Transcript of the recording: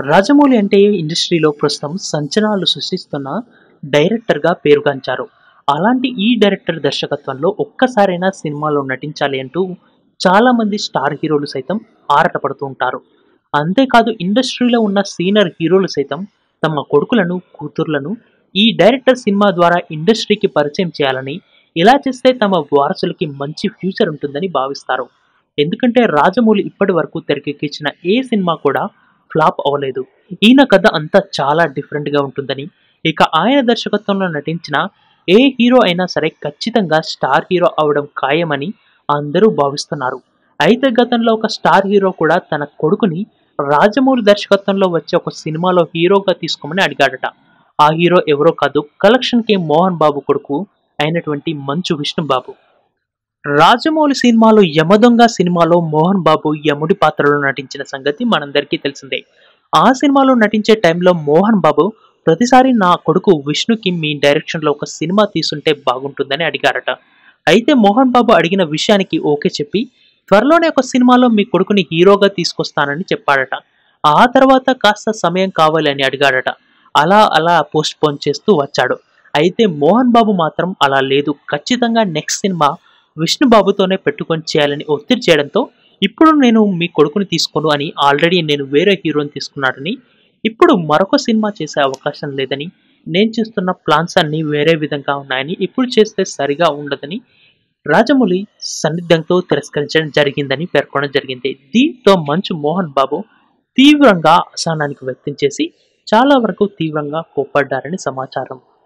రాజమౌళి అంటే ఇండస్ట్రీలో ప్రస్తుతం సంచలనాలు సృష్టిస్తున్న డైరెక్టర్గా పేరుగాంచారు అలాంటి ఈ డైరెక్టర్ దర్శకత్వంలో ఒక్కసారైనా సినిమాలో నటించాలి అంటూ చాలామంది స్టార్ హీరోలు సైతం ఆరాటపడుతూ ఉంటారు అంతేకాదు ఇండస్ట్రీలో ఉన్న సీనియర్ హీరోలు సైతం తమ కొడుకులను కూతుర్లను ఈ డైరెక్టర్ సినిమా ద్వారా ఇండస్ట్రీకి పరిచయం చేయాలని ఇలా చేస్తే తమ వారసులకి మంచి ఫ్యూచర్ ఉంటుందని భావిస్తారు ఎందుకంటే రాజమౌళి ఇప్పటి వరకు తెరకెక్కించిన ఏ సినిమా కూడా ఫ్లాప్ అవ్వలేదు ఈయన కథ అంతా చాలా డిఫరెంట్గా ఉంటుందని ఇక ఆయన దర్శకత్వంలో నటించిన ఏ హీరో అయినా సరే ఖచ్చితంగా స్టార్ హీరో అవడం ఖాయమని అందరూ భావిస్తున్నారు అయితే గతంలో ఒక స్టార్ హీరో కూడా తన కొడుకుని రాజమౌళి దర్శకత్వంలో వచ్చే ఒక సినిమాలో హీరోగా తీసుకోమని అడిగాడట ఆ హీరో ఎవరో కాదు కలెక్షన్ కే మోహన్ బాబు కొడుకు అయినటువంటి మంచు విష్ణుబాబు రాజమౌళి సినిమాలో యమదొంగ సినిమాలో మోహన్ బాబు యముడి పాత్రలో నటించిన సంగతి మనందరికీ తెలిసిందే ఆ సినిమాలో నటించే టైంలో మోహన్ బాబు ప్రతిసారి నా కొడుకు విష్ణుకి మీ డైరెక్షన్లో ఒక సినిమా తీసుంటే బాగుంటుందని అడిగారట అయితే మోహన్ బాబు అడిగిన విషయానికి ఓకే చెప్పి త్వరలోనే ఒక సినిమాలో మీ కొడుకుని హీరోగా తీసుకొస్తానని చెప్పాడట ఆ తర్వాత కాస్త సమయం కావాలి అని అడిగాడట అలా అలా పోస్ట్ పోన్ చేస్తూ వచ్చాడు అయితే మోహన్ బాబు మాత్రం అలా లేదు ఖచ్చితంగా నెక్స్ట్ సినిమా విష్ణుబాబుతోనే పెట్టుకొని చేయాలని ఒత్తిడి చేయడంతో ఇప్పుడు నేను మీ కొడుకుని తీసుకోను అని ఆల్రెడీ నేను వేరే హీరోని తీసుకున్నాడని ఇప్పుడు మరొక సినిమా చేసే అవకాశం లేదని నేను చేస్తున్న ప్లాన్స్ అన్నీ వేరే విధంగా ఉన్నాయని ఇప్పుడు చేస్తే సరిగా ఉండదని రాజమౌళి సన్నిధ్యంతో తిరస్కరించడం జరిగిందని పేర్కొనడం జరిగింది దీంతో మంచు మోహన్ బాబు తీవ్రంగా అసహనానికి వ్యక్తం చేసి చాలా వరకు తీవ్రంగా కోప్పడ్డారని సమాచారం